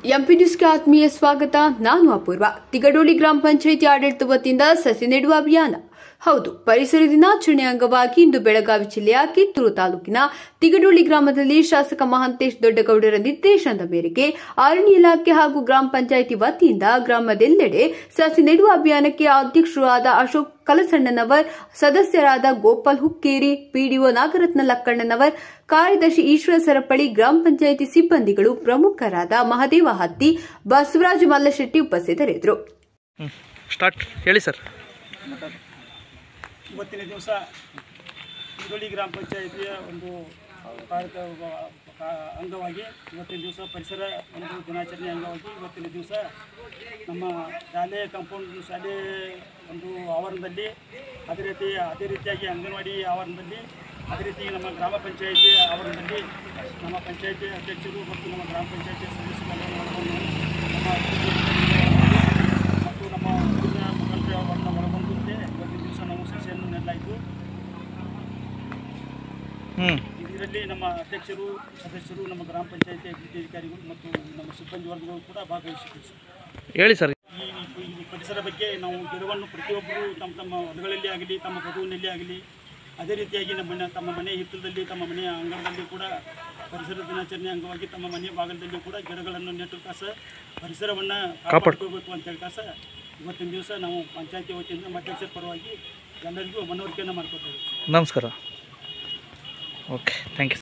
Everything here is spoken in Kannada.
ಎಂಪಿ ನ್ಯೂಸ್ಗೆ ಆತ್ಮೀಯ ಸ್ವಾಗತ ನಾನು ಅಪೂರ್ವ ತಿಗಡೋಳಿ ಗ್ರಾಮ ಪಂಚಾಯಿತಿ ಆಡಳಿತ ವತಿಯಿಂದ ಸಸಿ ನೆಡುವ ಅಭಿಯಾನ ಹೌದು ಪರಿಸರ ದಿನಾಚರಣೆ ಅಂಗವಾಗಿ ಇಂದು ಬೆಳಗಾವಿ ಜಿಲ್ಲೆಯ ಕಿತ್ತೂರು ತಾಲೂಕಿನ ತಿಗಡೋಳಿ ಗ್ರಾಮದಲ್ಲಿ ಶಾಸಕ ಮಹಾಂತೇಶ್ ದೊಡ್ಡಗೌಡರ ನಿರ್ದೇಶನದ ಮೇರೆಗೆ ಅರಣ್ಯ ಇಲಾಖೆ ಹಾಗೂ ಗ್ರಾಮ ಪಂಚಾಯಿತಿ ವತಿಯಿಂದ ಗ್ರಾಮದೆಲ್ಲೆಡೆ ಸಸಿ ನೆಡುವ ಅಭಿಯಾನಕ್ಕೆ ಅಧ್ಯಕ್ಷರು ಆದ ಅಶೋಕ್ ಕಲಸಣ್ಣನವರ್ ಸದಸ್ಯರಾದ ಗೋಪಾಲ್ ಹುಕ್ಕೇರಿ ಪಿಡಿಒ ನಾಗರತ್ನ ಲಕ್ಕಣ್ಣನವರ್ ಕಾರ್ಯದರ್ಶಿ ಈಶ್ವರ ಸರಪಳಿ ಗ್ರಾಮ ಪಂಚಾಯಿತಿ ಸಿಬ್ಬಂದಿಗಳು ಪ್ರಮುಖರಾದ ಮಹದೇವ ಹತ್ತಿ ಬಸವರಾಜ ಮಲ್ಲಶೆಟ್ಟಿ ಉಪಸ್ಥಿತರಿದ್ದರು ಹ್ಞೂ ಸ್ಟಾರ್ಟ್ ಹೇಳಿ ಸರ್ ಇವತ್ತಿನ ದಿವಸ ಈರುಳ್ಳಿ ಗ್ರಾಮ ಪಂಚಾಯಿತಿಯ ಒಂದು ಕಾರ್ಯಕ್ರಮ ಕಾ- ಅಂಗವಾಗಿ ಇವತ್ತಿನ ದಿವಸ ಪರಿಸರ ಒಂದು ದಿನಾಚರಣೆ ಅಂಗವಾಗಿ ಇವತ್ತಿನ ದಿವಸ ನಮ್ಮ ಶಾಲೆ ಕಾಂಪೌಂಡ್ ಶಾಲೆ ಒಂದು ಆವರಣದಲ್ಲಿ ಅದೇ ರೀತಿ ಅದೇ ರೀತಿಯಾಗಿ ಅಂಗನವಾಡಿ ಆವರಣದಲ್ಲಿ ಅದೇ ರೀತಿ ನಮ್ಮ ಗ್ರಾಮ ಪಂಚಾಯಿತಿ ಆವರಣದಲ್ಲಿ ನಮ್ಮ ಪಂಚಾಯಿತಿ ಅಧ್ಯಕ್ಷರು ಮತ್ತು ನಮ್ಮ ಗ್ರಾಮ ಪಂಚಾಯಿತಿ ಸದಸ್ಯರೆಲ್ಲರೂ ಒಳಗೊಂಡು ನಮ್ಮ ಮತ್ತು ನಮ್ಮ ಊರಿನ ಮುಖಂಡರನ್ನು ಒಳಗೊಂಡಂತೆ ಇವತ್ತಿನ ದಿವಸ ನಾವು ಸಸಿಯನ್ನು ನೆಡಲಾಯಿತು ಹ್ಞೂ ಇದರಲ್ಲಿ ನಮ್ಮ ಅಧ್ಯಕ್ಷರು ಸದಸ್ಯರು ನಮ್ಮ ಗ್ರಾಮ ಪಂಚಾಯತಿ ಅಭಿವೃದ್ಧಿ ಅಧಿಕಾರಿಗಳು ಮತ್ತು ನಮ್ಮ ಸಿಬ್ಬಂದಿ ವರ್ಗಗಳು ಕೂಡ ಭಾಗವಹಿಸಿದ್ರು ಸರ್. ಹೇಳಿ ಸರ್ ಈ ಈ ಪರಿಸರ ಬಗ್ಗೆ ನಾವು ಗಿಡವನ್ನು ಪ್ರತಿಯೊಬ್ಬರು ತಮ್ಮ ತಮ್ಮ ಹೊಲಗಳಲ್ಲಿ ಆಗಲಿ ತಮ್ಮ ಗದುವಿನಲ್ಲಿ ಆಗಲಿ ಅದೇ ರೀತಿಯಾಗಿ ನಮ್ಮ ಮನೆ ತಮ್ಮ ಮನೆ ಹಿತ್ತಲದಲ್ಲಿ ತಮ್ಮ ಮನೆಯ ಅಂಗಳದಲ್ಲಿ ಕೂಡ ಪರಿಸರ ದಿನಾಚರಣೆ ಅಂಗವಾಗಿ ತಮ್ಮ ಮನೆ ಭಾಗದಲ್ಲಿ ಕೂಡ ಗಿಡಗಳನ್ನು ನೆಟ್ಟು ಕಾಸ ಪರಿಸರವನ್ನು ಕಾಪಾಡ್ಕೋಬೇಕು ಅಂತ ಹೇಳಿ ಕಾಸ ಇವತ್ತಿನ ದಿವಸ ನಾವು ಪಂಚಾಯತಿ ವತಿಯಿಂದ ನಮ್ಮ ಅಧ್ಯಕ್ಷರ ಪರವಾಗಿ ಎಲ್ಲರಿಗೂ ಮನವರಿಕೆಯನ್ನು ಮಾಡ್ಕೊತೇವೆ ನಮಸ್ಕಾರ ಓಕೆ ಥ್ಯಾಂಕ್ ಯು